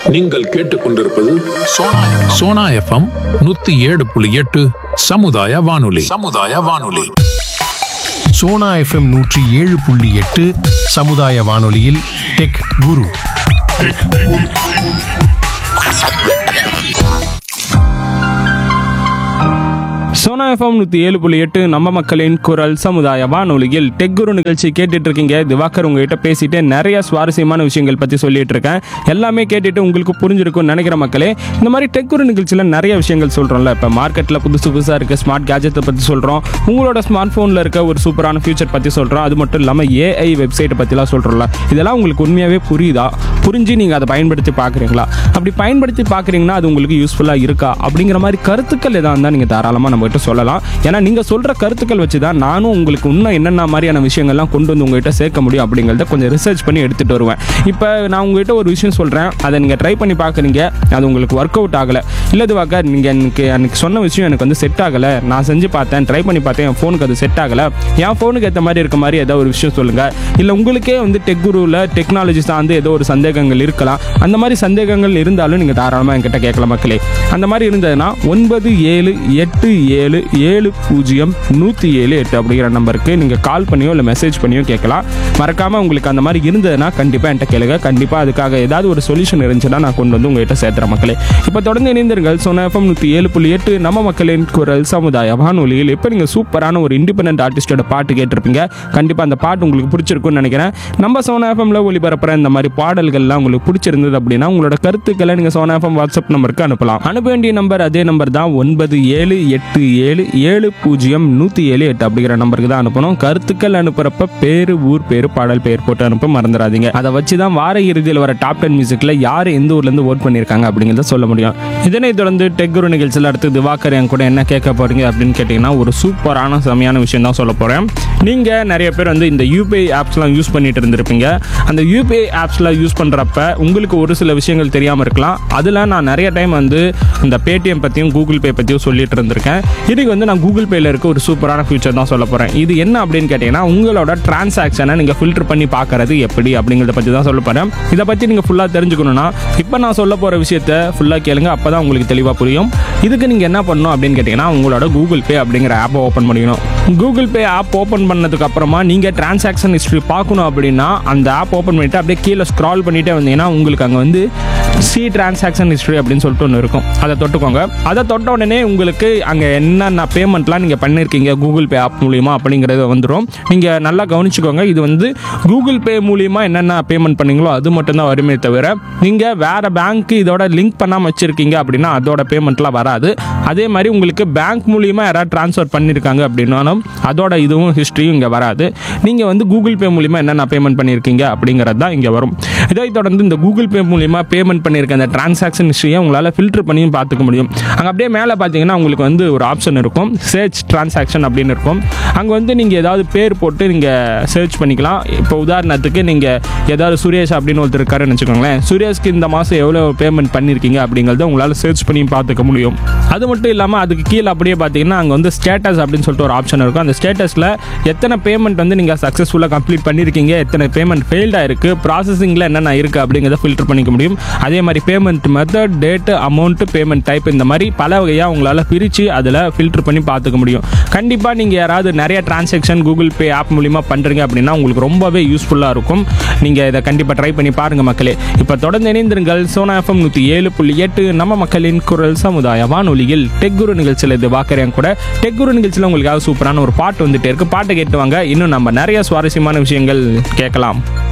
நீங்கள் கேட்டுக்கொண்டிருப்பது சோனா சோனா எஃப்எம் நூத்தி ஏழு புள்ளி எட்டு சமுதாய வானொலி சமுதாய வானொலி சோனா எஃப்எம் நூற்றி ஏழு புள்ளி எட்டு சமுதாய வானொலியில் டெக் குரு சோனா எஃப்எம் நூற்றி ஏழு புள்ளி எட்டு நம்ம மக்களின் குரல் சமுதாய வானொலியில் டெக் குரு நிகழ்ச்சி கேட்டுட்டு இருக்கீங்க திவாகர் உங்ககிட்ட பேசிட்டு நிறைய சுவாரஸ்யமான விஷயங்கள் பற்றி சொல்லிட்டு இருக்கேன் எல்லாமே கேட்டுட்டு உங்களுக்கு புரிஞ்சிருக்கும்னு நினைக்கிற மக்களே இந்த மாதிரி டெக் குரு நிகழ்ச்சியில் நிறைய விஷயங்கள் சொல்கிறோம்ல இப்போ மார்க்கெட்டில் புதுசு புதுசாக இருக்க ஸ்மார்ட் கேஜெட்டை பற்றி சொல்கிறோம் உங்களோட ஸ்மார்ட் ஃபோனில் இருக்க ஒரு சூப்பரான ஃபியூச்சர் பற்றி சொல்கிறோம் அது மட்டும் இல்லாமல் ஏஐ வெப்சைட்டை பற்றிலாம் சொல்கிறோம்ல இதெல்லாம் உங்களுக்கு உண்மையாகவே புரியுதா புரிஞ்சு நீங்கள் அதை பயன்படுத்தி பார்க்குறீங்களா அப்படி பயன்படுத்தி பார்க்குறீங்கன்னா அது உங்களுக்கு யூஸ்ஃபுல்லாக இருக்கா அப்படிங்கிற மாதிரி கருத்துக்கள் எதாக இருந்தால் நீங்கள் தாராளமாக நம்மகிட்ட சொல்லலாம் ஏன்னா நீங்கள் சொல்கிற கருத்துக்கள் வச்சு தான் நானும் உங்களுக்கு இன்னும் என்னென்ன மாதிரியான விஷயங்கள்லாம் கொண்டு வந்து உங்ககிட்ட சேர்க்க முடியும் அப்படிங்கிறத கொஞ்சம் ரிசர்ச் பண்ணி எடுத்துகிட்டு வருவேன் இப்போ நான் உங்ககிட்ட ஒரு விஷயம் சொல்கிறேன் அதை நீங்கள் ட்ரை பண்ணி பார்க்குறீங்க அது உங்களுக்கு ஒர்க் அவுட் ஆகலை இல்லை இதுவாக நீங்கள் எனக்கு எனக்கு சொன்ன விஷயம் எனக்கு வந்து செட் ஆகலை நான் செஞ்சு பார்த்தேன் ட்ரை பண்ணி பார்த்தேன் என் ஃபோனுக்கு அது செட் ஆகலை என் ஃபோனுக்கு ஏற்ற மாதிரி இருக்க மாதிரி ஏதோ ஒரு விஷயம் சொல்லுங்கள் இல்லை உங்களுக்கே வந்து டெக் குருவில் டெக்னாலஜி சார்ந்து ஏதோ ஒரு சந்தேகங்கள் இருக்கலாம் அந்த மாதிரி சந்தேகங்கள் இருந்தாலும் நீங்கள் தாராளமாக என்கிட்ட கேட்கலாம் மக்களே அந்த மாதிரி இருந்ததுன்னா ஒன்பது ஏழு எட்டு ஏழு ஏழு பூஜ்ஜியம் நூற்றி ஏழு எட்டு அப்படிங்கிற நம்பருக்கு நீங்கள் கால் பண்ணியோ இல்லை மெசேஜ் பண்ணியோ கேட்கலாம் மறக்காமல் உங்களுக்கு அந்த மாதிரி இருந்ததுன்னா கண்டிப்பாக என்கிட்ட கேளுங்க கண்டிப்பாக அதுக்காக ஏதாவது ஒரு சொல்யூஷன் இருந்துச்சுன்னா நான் கொண்டு வந்து உங்ககிட்ட சேர்த்துறேன் மக்களே இப்போ தொடர்ந்து இணைந்திருங்கள் சொன்ன எஃப்எம் நூற்றி ஏழு புள்ளி எட்டு நம்ம மக்களின் குரல் சமுதாய வானொலியில் இப்போ நீங்கள் சூப்பரான ஒரு இண்டிபெண்டன்ட் ஆர்டிஸ்டோட பாட்டு கேட்டிருப்பீங்க கண்டிப்பாக அந்த பாட்டு உங்களுக்கு பிடிச்சிருக்கும்னு நினைக்கிறேன் நம்ம சோனா எஃப்எம்ல ஒளிபரப்புற இந்த மாதிரி பாடல்கள்லாம் உங்களுக்கு பிடிச்சிருந்தது அப்படின்னா உங்களோட கருத்துக்களை நீங்கள் சோனா எஃப்எம் வாட்ஸ்அப் நம்பருக்கு அனுப்பலாம் அனுப்ப வேண்டிய நம்பர் அதே நம்பர் தான் ஒன்பது ஏழு எட்டு ஏழு ஏழு பூஜ்ஜியம் நூற்றி ஏழு எட்டு அப்படிங்கிற நம்பருக்கு தான் அனுப்பணும் கருத்துக்கள் அனுப்புறப்ப பேரு ஊர் பேரு பாடல் பேர் போட்டு அனுப்ப மறந்துடாதீங்க அதை வச்சு தான் வார இறுதியில் வர டாப் டென் மியூசிக்கில் யார் எந்த ஊர்லேருந்து ஓட் பண்ணியிருக்காங்க அப்படிங்கிறத சொல்ல முடியும் இதனைத் தொடர்ந்து டெக் குரு நிகழ்ச்சியில் அடுத்து திவாகர் என் கூட என்ன கேட்க போறீங்க அப்படின்னு கேட்டிங்கன்னா ஒரு சூப்பரான செமையான விஷயம் தான் சொல்ல போகிறேன் நீங்கள் நிறைய பேர் வந்து இந்த யூபிஐ ஆப்ஸ்லாம் யூஸ் பண்ணிட்டு இருந்திருப்பீங்க அந்த யூபிஐ ஆப்ஸ்லாம் யூஸ் பண்ணுறப்ப உங்களுக்கு ஒரு சில விஷயங்கள் தெரியாமல் இருக்கலாம் அதில் நான் நிறைய டைம் வந்து இந்த பேடிஎம் பற்றியும் கூகுள் பே பற்றியும் சொல்லிட்டு இருந்திருக்கேன் இதுக்கு வந்து நான் கூகுள் பேயில் இருக்க ஒரு சூப்பரான ஃபியூச்சர் தான் சொல்ல போகிறேன் இது என்ன அப்படின்னு கேட்டிங்கன்னா உங்களோட டிரான்சாக்ஷனை நீங்கள் ஃபில்டர் பண்ணி பார்க்கறது எப்படி அப்படிங்கிறத பற்றி தான் சொல்ல போகிறேன் இதை பற்றி நீங்கள் ஃபுல்லாக தெரிஞ்சுக்கணும்னா இப்போ நான் சொல்ல போகிற விஷயத்த ஃபுல்லாக கேளுங்க அப்போ தான் உங்களுக்கு தெளிவாக புரியும் இதுக்கு நீங்கள் என்ன பண்ணணும் அப்படின்னு கேட்டிங்கன்னா உங்களோட கூகுள் பே அப்படிங்கிற ஆப்பை ஓப்பன் பண்ணிக்கணும் கூகுள் பே ஆப் ஓப்பன் பண்ணதுக்கு அப்புறமா நீங்கள் டிரான்சாக்ஷன் ஹிஸ்ட்ரி பார்க்கணும் அப்படின்னா அந்த ஆப் ஓப்பன் பண்ணிட்டு அப்படியே கீழே ஸ்க்ரால் பண்ணிட்டே வந்தீங்கன்னா உங்களுக்கு அங்கே வந்து சி டிரான்சாக்ஷன் ஹிஸ்ட்ரி அப்படின்னு சொல்லிட்டு ஒன்று இருக்கும் அதை தொட்டுக்கோங்க அதை தொட்ட உடனே உங்களுக்கு அங்கே என்னென்ன பேமெண்ட்லாம் நீங்கள் பண்ணியிருக்கீங்க கூகுள் பே ஆப் மூலியமா அப்படிங்கிறது வந்துடும் நீங்கள் நல்லா கவனிச்சுக்கோங்க இது வந்து கூகுள் பே மூலியமா என்னென்ன பேமெண்ட் பண்ணீங்களோ அது மட்டும்தான் வருமே தவிர நீங்கள் வேறு பேங்க்கு இதோட லிங்க் பண்ணாமல் வச்சுருக்கீங்க அப்படின்னா அதோட பேமெண்ட்லாம் வராது அதே மாதிரி உங்களுக்கு பேங்க் மூலியமா யாராவது ட்ரான்ஸ்ஃபர் பண்ணியிருக்காங்க அப்படின்னாலும் அதோட இதுவும் ஹிஸ்ட்ரியும் இங்கே வராது நீங்கள் வந்து கூகுள் பே மூலிமா என்னென்ன பேமெண்ட் பண்ணியிருக்கீங்க அப்படிங்கிறது தான் இங்கே வரும் இதை தொடர்ந்து இந்த கூகுள் பே மூலிமா பேமெண்ட் பண்ணியிருக்க அந்த டிரான்சாக்ஷன் ஹிஸ்ட்ரியை உங்களால் ஃபில்டர் பண்ணியும் பார்த்துக்க முடியும் அங்கே அப்படியே மேலே பார்த்தீங்கன்னா உங்களுக்கு வந்து ஒரு ஆப்ஷன் இருக்கும் சர்ச் டிரான்சாக்ஷன் அப்படின்னு இருக்கும் அங்கே வந்து நீங்கள் ஏதாவது பேர் போட்டு நீங்கள் சர்ச் பண்ணிக்கலாம் இப்போ உதாரணத்துக்கு நீங்கள் ஏதாவது சுரேஷ் அப்படின்னு ஒருத்தர் இருக்காருன்னு வச்சுக்கோங்களேன் சுரேஷ்க்கு இந்த மாதம் எவ்வளோ பேமெண்ட் பண்ணியிருக்கீங்க அப்படிங்கிறத உங்களால் சர்ச் பண்ணி பார்த்துக்க முடியும் அது மட்டும் இல்லாமல் அதுக்கு கீழே அப்படியே பார்த்தீங்கன்னா அங்கே வந்து ஸ்டேட்டஸ் அப்படின்னு சொல்லிட்டு ஒரு ஆப்ஷன் இருக்கும் அந்த ஸ்டேட்டஸில் எத்தனை பேமெண்ட் வந்து நீங்கள் சக்ஸஸ்ஃபுல்லாக கம்ப்ளீட் பண்ணியிருக்கீங்க எத்தனை பேமெண்ட் ஃபெயில்டாக இருக்குது ப்ராசஸிங்கில் என்னென்ன இருக்குது அப்படிங்கிறத ஃபில்டர் பண்ணிக்க முடியும் அதே மாதிரி payment method date amount payment type இந்த மாதிரி பல வகையாக உங்களால் பிரித்து அதில் ஃபில்டர் பண்ணி பார்த்துக்க முடியும் கண்டிப்பாக நீங்கள் யாராவது நிறைய டிரான்சாக்ஷன் கூகுள் பே ஆப் மூலிமா பண்ணுறீங்க அப்படின்னா உங்களுக்கு ரொம்பவே யூஸ்ஃபுல்லாக இருக்கும் நீங்கள் இதை கண்டிப்பாக ட்ரை பண்ணி பாருங்கள் மக்களே இப்போ தொடர்ந்து இணைந்திருங்கள் சோனா எஃப்எம் நூற்றி ஏழு புள்ளி எட்டு நம்ம மக்களின் குரல் சமுதாய வானொலியில் டெக் குரு நிகழ்ச்சியில் இது வாக்கறேன் கூட டெக் குரு நிகழ்ச்சியில் உங்களுக்காக சூப்பரான ஒரு பாட்டு வந்துட்டே இருக்கு பாட்டை கேட்டு வாங்க இன்னும் நம்ம நிறைய சுவாரஸ்யமான விஷயங்கள் கேட்கலாம்